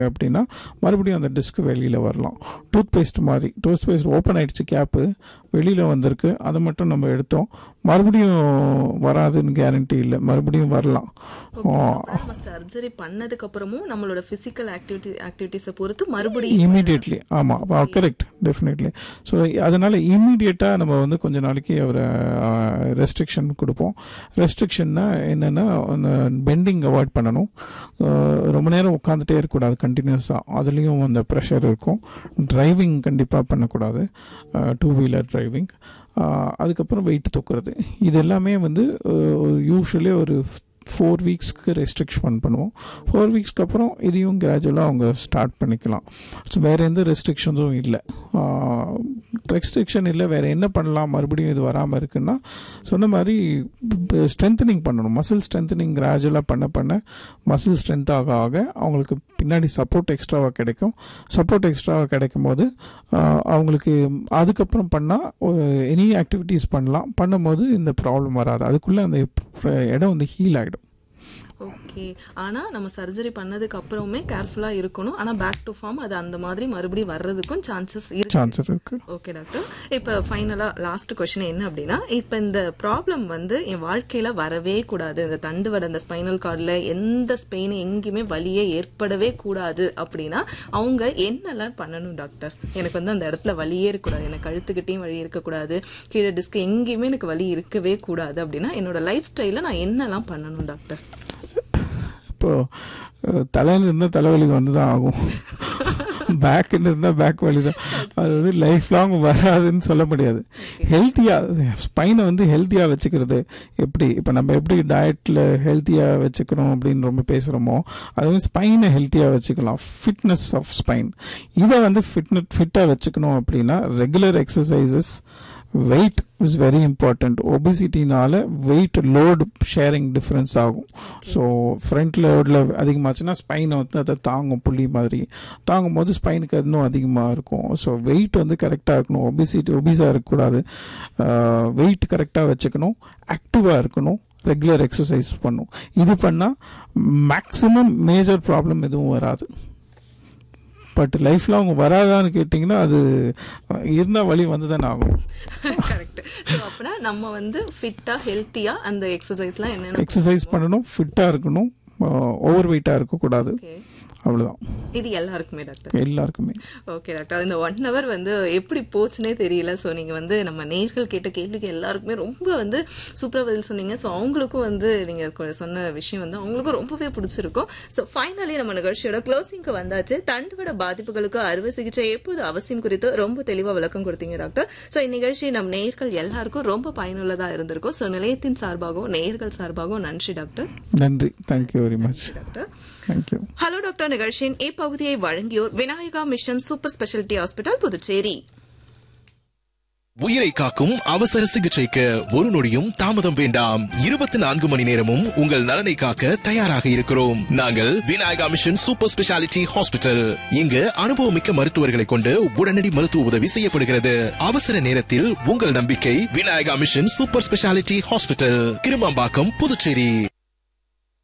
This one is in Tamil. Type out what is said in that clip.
அப்படின்னா மறுபடியும் அந்த டிஸ்க் வெளியில் வரலாம் டூத் பேஸ்ட் மாதிரி டூத் பேஸ்ட் ஓப்பன் ஆயிடுச்சு கேப்பு வெளியில் வந்திருக்கு அதை மட்டும் நம்ம எடுத்தோம் மறுபடியும் வராதுன்னு கேரண்டி இல்லை மறுபடியும் வரலாம் நம்ம சர்ஜரி பண்ணதுக்கு அப்புறமும் நம்மளோட பிசிக்கல் ஆக்டிவிட்டி ஆக்டிவிட்டிஸை பொறுத்து மறுபடியும் இமீடியட்லி ஆமாம் கரெக்ட் டெஃபினெட்லி ஸோ அதனால் இமீடியட்டாக நம்ம வந்து கொஞ்ச நாளைக்கு அவரை ரெஸ்ட்ரிக்ஷன் கொடுப்போம் ரெஸ்ட்ரிக்ஷன்னா என்னென்னா பெண்டிங் அவாய்ட் பண்ணணும் அஹ் ரொம்ப நேரம் உட்காந்துட்டே இருக்கக்கூடாது கண்டினியூஸாக அதுலேயும் அந்த ப்ரெஷர் இருக்கும் டிரைவிங் கண்டிப்பாக பண்ணக்கூடாது டூ வீலர் டிரைவிங் அதுக்கப்புறம் வெயிட் தூக்குறது இது எல்லாமே வந்து யூஸ்வலி ஒரு ஃபோர் வீக்ஸ்க்கு ரெஸ்ட்ரிக்ஷன் பண்ணுவோம் ஃபோர் வீக்ஸ்க்கு அப்புறம் இதையும் கிராஜுவலாக அவங்க ஸ்டார்ட் பண்ணிக்கலாம் ஸோ வேறு எந்த ரெஸ்ட்ரிக்ஷன்ஸும் இல்லை ரெஸ்ட்ரிக்ஷன் இல்லை வேறு என்ன பண்ணலாம் மறுபடியும் இது வராமல் இருக்குன்னா சொன்ன மாதிரி ஸ்ட்ரென்தனிங் பண்ணணும் மசில் ஸ்ட்ரென்தனிங் கிராஜுவலாக பண்ண பண்ண மசில் ஸ்ட்ரென்த் ஆக ஆக அவங்களுக்கு பின்னாடி சப்போர்ட் எக்ஸ்ட்ராவாக கிடைக்கும் சப்போர்ட் எக்ஸ்ட்ராவாக கிடைக்கும் போது அவங்களுக்கு அதுக்கப்புறம் பண்ணால் ஒரு எனி ஆக்டிவிட்டீஸ் பண்ணலாம் பண்ணும்போது இந்த ப்ராப்ளம் வராது அதுக்குள்ளே அந்த இடம் வந்து ஹீல் ஆகிடும் ஓகே ஆனா நம்ம சர்ஜரி பண்ணதுக்கு அப்புறமே கேர்ஃபுல்லா இருக்கணும் ஆனா பேக் டு ஃபார்ம் அது அந்த மாதிரி மறுபடியும் வர்றதுக்கும் சான்சஸ் இருக்கு சான்சஸ் இருக்கு ஓகே டாக்டர் இப்போ ஃபைனலா லாஸ்ட் கொஸ்டின் என்ன அப்படின்னா இப்போ இந்த ப்ராப்ளம் வந்து என் வாழ்க்கையில வரவே கூடாது இந்த தண்டுவட இந்த ஸ்பைனல் கார்டில் எந்த ஸ்பெயின் எங்கேயுமே வலியே ஏற்படவே கூடாது அப்படின்னா அவங்க என்னெல்லாம் பண்ணணும் டாக்டர் எனக்கு வந்து அந்த இடத்துல வலியே இருக்கக்கூடாது எனக்கு கழுத்துக்கிட்டையும் வலி இருக்கக்கூடாது கீழே டிஸ்க் எங்கேயுமே எனக்கு வலி இருக்கவே கூடாது அப்படின்னா என்னோட லைஃப் ஸ்டைல நான் என்னெல்லாம் பண்ணணும் டாக்டர் இப்போ தலையில் இருந்தால் தலைவலி வந்து தான் ஆகும் பேக்குன்னு இருந்தால் பேக் வலி தான் அது வந்து லைஃப் லாங் வராதுன்னு சொல்ல முடியாது ஹெல்த்தியாக ஸ்பைனை வந்து ஹெல்த்தியாக வச்சுக்கிறது எப்படி இப்போ நம்ம எப்படி டயட்டில் ஹெல்த்தியாக வச்சுக்கிறோம் அப்படின்னு ரொம்ப பேசுகிறோமோ அது வந்து ஸ்பைனை ஹெல்த்தியாக வச்சுக்கலாம் ஃபிட்னஸ் ஆஃப் ஸ்பைன் இதை வந்து ஃபிட்னஸ் ஃபிட்டாக வச்சுக்கணும் அப்படின்னா regular exercises weight is very important ஒபிசிட்டினால வெயிட் லோடு ஷேரிங் டிஃப்ரென்ஸ் ஆகும் ஸோ ஃப்ரண்ட் லோடில் அதிகமாச்சுன்னா ஸ்பைனை வந்து அதை தாங்கும் புள்ளி மாதிரி தாங்கும் போது ஸ்பைனுக்கு இன்னும் அதிகமாக இருக்கும் ஸோ வெயிட் வந்து கரெக்டாக இருக்கணும் ஒபிசிட்டி ஒபிஸாக இருக்கக்கூடாது வெயிட் கரெக்டாக வச்சுக்கணும் ஆக்டிவாக இருக்கணும் ரெகுலர் எக்ஸசைஸ் பண்ணும் இது பண்ணால் மேக்ஸிமம் மேஜர் ப்ராப்ளம் எதுவும் வராது பட் லைஃப் லாங் வராதான்னு கேட்டிங்கன்னா அது இருந்தால் வழி வந்து தானே ஆகும் கரெக்ட் ஸோ அப்படின்னா நம்ம வந்து ஃபிட்டா ஹெல்த்தியா அந்த எக்ஸசைஸ்லாம் என்னென்ன எக்ஸசைஸ் பண்ணணும் ஃபிட்டாக இருக்கணும் ஓவர் வெயிட்டாக இருக்கக்கூடாது Okay. அவ்வளோதான் இது எல்லாருக்குமே டாக்டர் எல்லாருக்குமே ஓகே டாக்டர் இந்த ஒன் ஹவர் வந்து எப்படி போச்சுனே தெரியல ஸோ நீங்கள் வந்து நம்ம நேர்கள் கேட்ட கேள்விக்கு எல்லாருக்குமே ரொம்ப வந்து சூப்பராக பதில் சொன்னீங்க ஸோ அவங்களுக்கும் வந்து நீங்கள் சொன்ன விஷயம் வந்து அவங்களுக்கும் ரொம்பவே பிடிச்சிருக்கும் ஸோ ஃபைனலி நம்ம நிகழ்ச்சியோட க்ளோசிங்க்கு வந்தாச்சு தண்டுவட பாதிப்புகளுக்கு அறுவை சிகிச்சை எப்போது அவசியம் குறித்து ரொம்ப தெளிவாக விளக்கம் கொடுத்தீங்க டாக்டர் ஸோ இந்நிகழ்ச்சி நம் நேர்கள் எல்லாருக்கும் ரொம்ப பயனுள்ளதாக இருந்திருக்கும் ஸோ நிலையத்தின் சார்பாகவும் நேர்கள் சார்பாகவும் நன்றி டாக்டர் நன்றி thank you very much doctor thank you hello doctor நிகழ்ச்சியின் இப்பகுதியை வழங்கியோர் Vinayaka mission super speciality hospital Puducherry உயிரை காக்கும் அவசர சிகிச்சைக்கு ஒரு நொடியும் தாமதம் வேண்டாம் இருபத்தி நான்கு மணி நேரமும் உங்கள் நலனை காக்க தயாராக இருக்கிறோம் நாங்கள் Vinayaka mission super speciality hospital இங்கு அனுபவமிக்க மருத்துவர்களை கொண்டு உடனடி மருத்துவ உதவி செய்யப்படுகிறது அவசர நேரத்தில் உங்கள் நம்பிக்கை Vinayaka mission super speciality hospital Kirumampakkam Puducherry